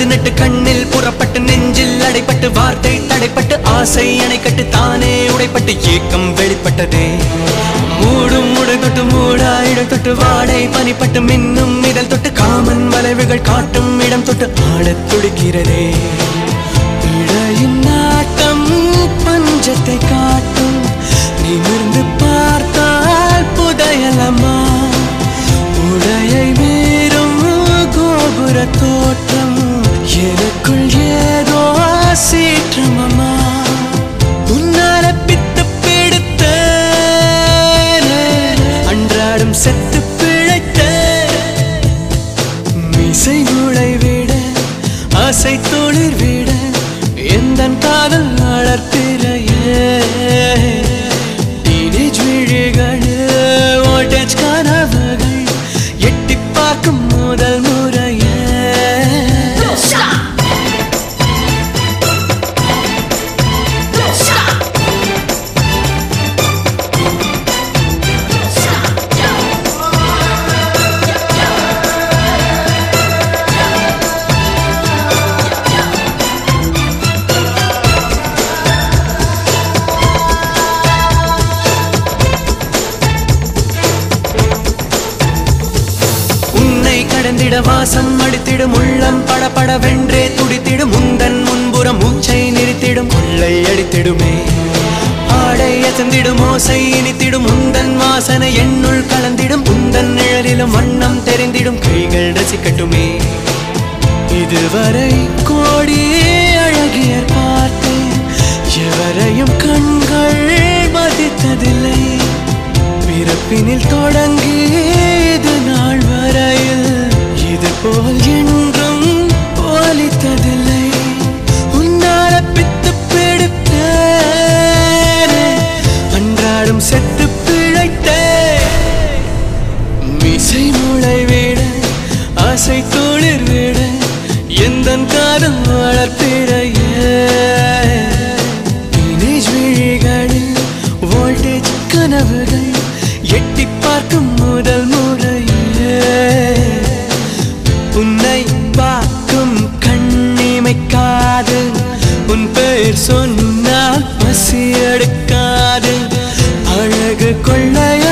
நட்டு கண்ணில் புறப்பட்டு நெஞ்சில் அடைப்பட்டு வார்த்தை தடைப்பட்டு ஆசை அணைக்கட்டு தானே உடைப்பட்டு ஏக்கம் வெளிப்பட்டதே மூடும் முடை தொட்டு மூடாயிட தொட்டு வாடை பனிப்பட்டு மின்னும் இதழ் தொட்டு காமன் வளைவுகள் காட்டும் இடம் தொட்டு ஆடத் துடிக்கிறதே இடையின் நாட்டம் பஞ்சத்தை காட்டும் நிமிர்ந்து பார்த்தால் புதையலம்மா உடையை மீறும் கோபுர தோற்றம் எனக்குள் ஏதோ சீற்றமம்மா உன்னால பித்து பிடித்த அன்றாடம் செத்து பிழைத்த மீசை மூளை விட ஆசை தொழில் விட எந்த காதல் வளர்ப்பிறையே டீனேஜ் விழிகள் ஓட்டேஜ் கனவுகள் எட்டி பார்க்கும் முதல் முறையே Don't stop. Don't stop. Don't stop. Yo. உன்னை கடந்திட வாசம் அடித்திடும் உள்ளம் படபட வென்றே துடித்திடும் உந்தன் முன்புறம் மூச்சை நிறுத்திடும் கொள்ளை அடித்திடுமே ஆடை அசந்திடும் ஓசை இனித்திடும் உந்தன் வாசனை என்னுள் கலந்திடும் உந்தன் நிழலிலும் வண்ணம் தெரிந்திடும் கைகள் ரசிக்கட்டுமே இதுவரை கோடி அழகியர் பார்த்தேன் எவரையும் கண்கள் மதித்ததில்லை பிறப்பினில் தொடங்கி இது நாள் வரையில் இது போல் என்றும் போலித்ததில்லை உன்னால பித்து பிடித்தேனே அன்றாடம் செத்து பிழைத்தேன் மீசை மூளை விட ஆசை துளிர் விட எந்த காதல் வளர்ப்பிறையே டீனேஜ் விழிகளில் வோல்டேஜ் கனவுகள் எட்டி பார்க்கும் முதல் முறையே உன்னை பார்க்கும் கண்ணிமைக்காது உன் பெயர் சொன்னால் பசி எடுக்காது அழகு கொள்ளைய